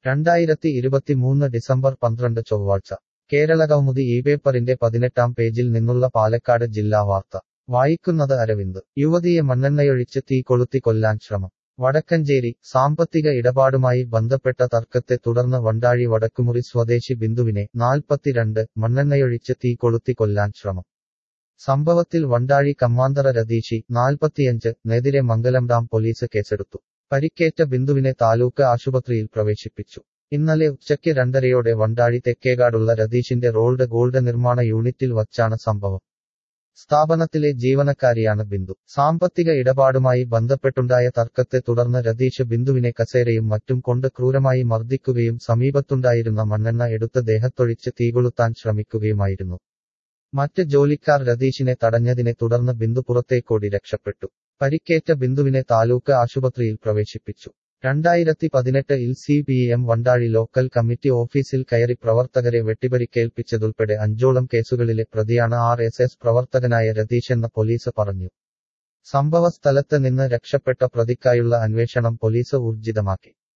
രണ്ടായിരത്തി ഇരുപത്തിമൂന്ന് ഡിസംബർ പന്ത്രണ്ട് ചൊവ്വാഴ്ച കേരളകൗമുദി ഈ പേപ്പറിന്റെ പതിനെട്ടാം പേജിൽ നിന്നുള്ള പാലക്കാട് ജില്ലാ വാർത്ത വായിക്കുന്നത് അരവിന്ദ് യുവതിയെ മണ്ണെണ്ണയൊഴിച്ച് തീ കൊളുത്തി കൊല്ലാൻ ശ്രമം വടക്കഞ്ചേരി സാമ്പത്തിക ഇടപാടുമായി ബന്ധപ്പെട്ട തർക്കത്തെ തുടർന്ന് വണ്ടാഴി വടക്കുമുറി സ്വദേശി ബിന്ദുവിനെ നാൽപ്പത്തിരണ്ട് മണ്ണെണ്ണയൊഴിച്ച് തീ കൊളുത്തി കൊല്ലാൻ ശ്രമം സംഭവത്തിൽ വണ്ടാഴി കമ്മാന്തറ രതീഷി നാൽപ്പത്തിയഞ്ച് നെതിരെ മംഗലം ഡാം പോലീസ് കേസെടുത്തു പരിക്കേറ്റ ബിന്ദുവിനെ താലൂക്ക് ആശുപത്രിയിൽ പ്രവേശിപ്പിച്ചു ഇന്നലെ ഉച്ചയ്ക്ക് രണ്ടരയോടെ വണ്ടാഴി തെക്കേകാടുള്ള രതീഷിന്റെ റോൾഡ് ഗോൾഡ് നിർമ്മാണ യൂണിറ്റിൽ വച്ചാണ് സംഭവം സ്ഥാപനത്തിലെ ജീവനക്കാരിയാണ് ബിന്ദു സാമ്പത്തിക ഇടപാടുമായി ബന്ധപ്പെട്ടുണ്ടായ തർക്കത്തെ തുടർന്ന് രതീഷ് ബിന്ദുവിനെ കസേരയും മറ്റും കൊണ്ട് ക്രൂരമായി മർദ്ദിക്കുകയും സമീപത്തുണ്ടായിരുന്ന മണ്ണെണ്ണ എടുത്ത് ദേഹത്തൊഴിച്ച് തീകൊളുത്താൻ ശ്രമിക്കുകയുമായിരുന്നു മറ്റ് ജോലിക്കാർ രതീഷിനെ തടഞ്ഞതിനെ തുടർന്ന് ബിന്ദു പുറത്തേക്കോടി രക്ഷപ്പെട്ടു പരിക്കേറ്റ ബിന്ദുവിനെ താലൂക്ക് ആശുപത്രിയിൽ പ്രവേശിപ്പിച്ചു രണ്ടായിരത്തി പതിനെട്ടിൽ C P M Vandazhi local committee ഓഫീസിൽ കയറി പ്രവർത്തകരെ വെട്ടിപരിക്കേൽപ്പിച്ചതുൾപ്പെടെ അഞ്ചോളം കേസുകളിലെ പ്രതിയാണ് ആർ എസ് എസ് പ്രവർത്തകനായ രതീഷെന്ന് പോലീസ് പറഞ്ഞു സംഭവ സ്ഥലത്ത് നിന്ന് രക്ഷപ്പെട്ട പ്രതിക്കായുള്ള അന്വേഷണം പോലീസ് ഊർജിതമാക്കി